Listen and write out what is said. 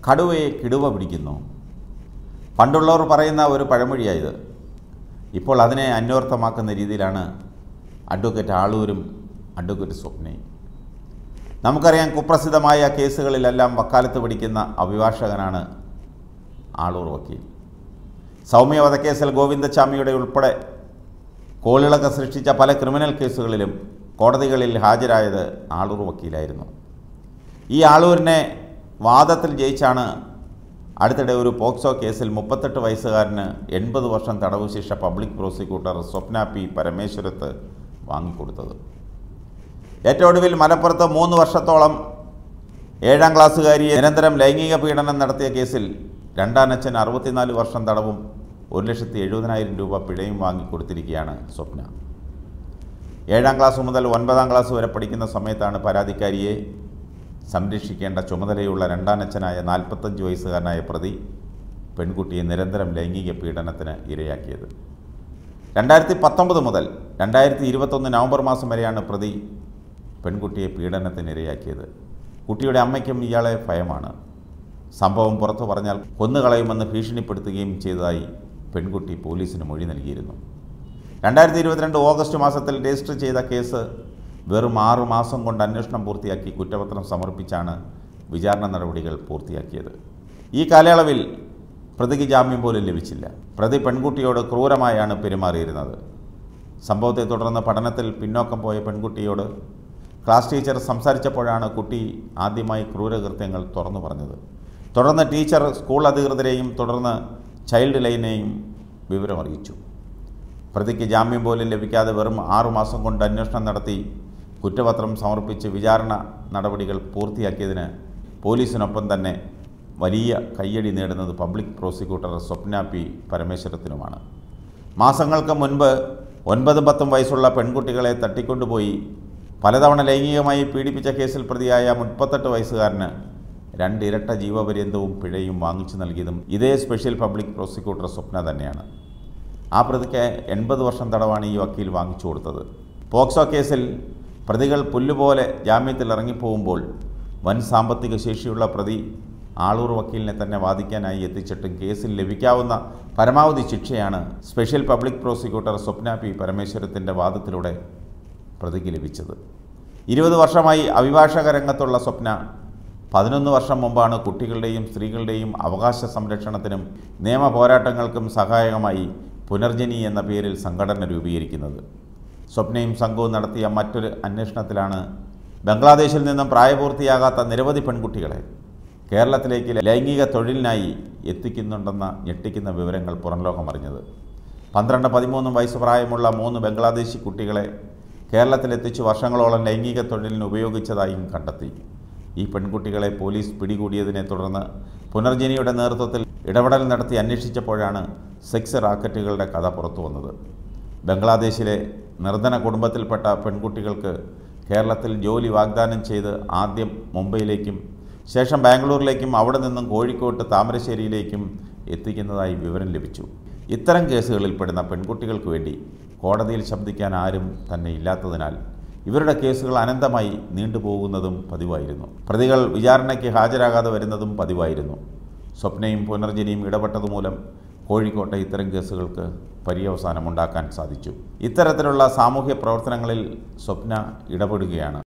കടുവയെ കിടുവ പിടിക്കുന്നു പണ്ടുള്ളവർ പറയുന്ന ഒരു പഴമൊഴിയായത് ഇപ്പോൾ അതിനെ അന്വർത്ഥമാക്കുന്ന രീതിയിലാണ് അഡ്വക്കേറ്റ് ആളൂരും അഡ്വക്കേറ്റ് സ്വപ്നയും നമുക്കറിയാം കുപ്രസിദ്ധമായ കേസുകളിലെല്ലാം വക്കാലത്ത് പിടിക്കുന്ന അഭിഭാഷകനാണ് ആളൂർ വക്കീൽ സൗമ്യ വധക്കേസിൽ ഗോവിന്ദച്ചാമിയുടെ ഉൾപ്പെടെ കോളിളക്കം സൃഷ്ടിച്ച പല ക്രിമിനൽ കേസുകളിലും കോടതികളിൽ ഹാജരായത് ആളൂർ വക്കീലായിരുന്നു ഈ ആളൂരിനെ വാദത്തിൽ ജയിച്ചാണ് അടുത്തിടെ ഒരു പോക്സോ കേസിൽ മുപ്പത്തെട്ട് വയസ്സുകാരന് എൺപത് വർഷം തടവ് ശിക്ഷ പബ്ലിക് പ്രോസിക്യൂട്ടർ സ്വപ്ന പി പരമേശ്വരത്ത് വാങ്ങിക്കൊടുത്തത് ഏറ്റവും ഒടുവിൽ മലപ്പുറത്ത് മൂന്ന് വർഷത്തോളം ഏഴാം ക്ലാസ്സുകാരിയെ നിരന്തരം ലൈംഗിക പീഡനം നടത്തിയ കേസിൽ രണ്ടാനച്ഛൻ അറുപത്തിനാല് വർഷം തടവും ഒരു ലക്ഷത്തി എഴുപതിനായിരം രൂപ പിഴയും വാങ്ങിക്കൊടുത്തിരിക്കുകയാണ് സ്വപ്ന ഏഴാം ക്ലാസ് മുതൽ ഒൻപതാം ക്ലാസ് വരെ പഠിക്കുന്ന സമയത്താണ് പരാതിക്കാരിയെ സംരക്ഷിക്കേണ്ട ചുമതലയുള്ള രണ്ടാനച്ഛനായ നാൽപ്പത്തഞ്ച് വയസ്സുകാരനായ പ്രതി പെൺകുട്ടിയെ നിരന്തരം ലൈംഗിക പീഡനത്തിന് ഇരയാക്കിയത് രണ്ടായിരത്തി പത്തൊമ്പത് മുതൽ രണ്ടായിരത്തി ഇരുപത്തൊന്ന് നവംബർ മാസം വരെയാണ് പ്രതി പെൺകുട്ടിയെ പീഡനത്തിന് ഇരയാക്കിയത് കുട്ടിയുടെ അമ്മയ്ക്കും ഇയാളെ ഭയമാണ് സംഭവം പുറത്തു പറഞ്ഞാൽ കൊന്നുകളയുമെന്ന് ഭീഷണിപ്പെടുത്തുകയും ചെയ്തതായി പെൺകുട്ടി പോലീസിന് മൊഴി നൽകിയിരുന്നു രണ്ടായിരത്തി ഇരുപത്തിരണ്ട് ഓഗസ്റ്റ് മാസത്തിൽ രജിസ്റ്റർ ചെയ്ത കേസ് വെറും ആറ് മാസം കൊണ്ട് അന്വേഷണം പൂർത്തിയാക്കി കുറ്റപത്രം സമർപ്പിച്ചാണ് വിചാരണ നടപടികൾ പൂർത്തിയാക്കിയത് ഈ കാലയളവിൽ പ്രതിക്ക് ജാമ്യം പോലും ലഭിച്ചില്ല പ്രതി പെൺകുട്ടിയോട് ക്രൂരമായാണ് പെരുമാറിയിരുന്നത് സംഭവത്തെ തുടർന്ന് പഠനത്തിൽ പിന്നോക്കം പോയ പെൺകുട്ടിയോട് ക്ലാസ് ടീച്ചർ സംസാരിച്ചപ്പോഴാണ് കുട്ടി ആദ്യമായി ക്രൂരകൃത്യങ്ങൾ തുറന്നു പറഞ്ഞത് തുടർന്ന് ടീച്ചർ സ്കൂൾ അധികൃതരെയും തുടർന്ന് ചൈൽഡ് ലൈനെയും വിവരമറിയിച്ചു പ്രതിക്ക് ജാമ്യം പോലും ലഭിക്കാതെ വെറും ആറുമാസം കൊണ്ട് അന്വേഷണം നടത്തി കുറ്റപത്രം സമർപ്പിച്ച് വിചാരണ നടപടികൾ പൂർത്തിയാക്കിയതിന് പോലീസിനൊപ്പം തന്നെ വലിയ കയ്യടി നേടുന്നത് പബ്ലിക് പ്രോസിക്യൂട്ടർ സ്വപ്ന പി പരമേശ്വരത്തിനുമാണ് മാസങ്ങൾക്ക് മുൻപ് ഒൻപതും പത്തും വയസ്സുള്ള പെൺകുട്ടികളെ തട്ടിക്കൊണ്ടുപോയി പലതവണ ലൈംഗികമായി പീഡിപ്പിച്ച കേസിൽ പ്രതിയായ മുപ്പത്തെട്ട് വയസ്സുകാരന് രണ്ടിരട്ട ജീവപര്യന്തവും പിഴയും വാങ്ങിച്ചു നൽകിയതും ഇതേ സ്പെഷ്യൽ പബ്ലിക് പ്രോസിക്യൂട്ടർ സ്വപ്ന തന്നെയാണ് ആ പ്രതിക്ക് എൺപത് വർഷം തടവാണ് ഈ വക്കീൽ വാങ്ങിച്ചു കൊടുത്തത് പോക്സോ കേസിൽ പ്രതികൾ പുല്ലുപോലെ ജാമ്യത്തിൽ ഇറങ്ങിപ്പോകുമ്പോൾ വൻ സാമ്പത്തിക ശേഷിയുള്ള പ്രതി ആളൂർ വക്കീലിനെ തന്നെ വാദിക്കാനായി എത്തിച്ചിട്ടും കേസിൽ ലഭിക്കാവുന്ന പരമാവധി ശിക്ഷയാണ് special public prosecutor Swapna P പരമേശ്വരത്തിൻ്റെ വാദത്തിലൂടെ പ്രതിക്ക് ലഭിച്ചത് ഇരുപത് വർഷമായി അഭിഭാഷക രംഗത്തുള്ള സ്വപ്ന പതിനൊന്ന് വർഷം മുമ്പാണ് കുട്ടികളുടെയും സ്ത്രീകളുടെയും അവകാശ സംരക്ഷണത്തിനും നിയമ പോരാട്ടങ്ങൾക്കും സഹായകമായി പുനർജനി എന്ന പേരിൽ സംഘടന രൂപീകരിക്കുന്നത് സ്വപ്നയും സംഘവും നടത്തിയ മറ്റൊരു അന്വേഷണത്തിലാണ് ബംഗ്ലാദേശിൽ നിന്നും പ്രായപൂർത്തിയാകാത്ത നിരവധി പെൺകുട്ടികളെ കേരളത്തിലേക്ക് ലൈംഗിക തൊഴിലിനായി എത്തിക്കുന്നുണ്ടെന്ന ഞെട്ടിക്കുന്ന വിവരങ്ങൾ പുറംലോകം അറിഞ്ഞത് പന്ത്രണ്ട് പതിമൂന്നും വയസ്സ് പ്രായമുള്ള മൂന്ന് ബംഗ്ലാദേശി കുട്ടികളെ കേരളത്തിലെത്തിച്ച് വർഷങ്ങളോളം ലൈംഗിക തൊഴിലിന് ഉപയോഗിച്ചതായും കണ്ടെത്തി ഈ പെൺകുട്ടികളെ പോലീസ് പിടികൂടിയതിനെ തുടർന്ന് പുനർജനിയുടെ നേതൃത്വത്തിൽ ഇടപെടൽ നടത്തി അന്വേഷിച്ചപ്പോഴാണ് സെക്സ് റാക്കറ്റുകളുടെ കഥ പുറത്തു വന്നത് ബംഗ്ലാദേശിലെ നിർധന കുടുംബത്തിൽപ്പെട്ട പെൺകുട്ടികൾക്ക് കേരളത്തിൽ ജോലി വാഗ്ദാനം ചെയ്ത് ആദ്യം മുംബൈയിലേക്കും ശേഷം ബാംഗ്ലൂരിലേക്കും അവിടെ നിന്നും കോഴിക്കോട്ട് താമരശ്ശേരിയിലേക്കും എത്തിക്കുന്നതായി വിവരം ലഭിച്ചു ഇത്തരം കേസുകളിൽ പെടുന്ന പെൺകുട്ടികൾക്ക് വേണ്ടി കോടതിയിൽ ശബ്ദിക്കാൻ ആരും തന്നെ ഇല്ലാത്തതിനാൽ ഇവരുടെ കേസുകൾ അനന്തമായി നീണ്ടുപോകുന്നതും പതിവായിരുന്നു പ്രതികൾ വിചാരണയ്ക്ക് ഹാജരാകാതെ വരുന്നതും പതിവായിരുന്നു സ്വപ്നയും പുനർജനിയും ഇടപെട്ടതുമൂലം കോഴിക്കോട്ടെ ഇത്തരം കേസുകൾക്ക് പര്യവസാനമുണ്ടാക്കാൻ സാധിച്ചു ഇത്തരത്തിലുള്ള സാമൂഹ്യ പ്രവർത്തനങ്ങളിൽ സ്വപ്ന ഇടപെടുകയാണ്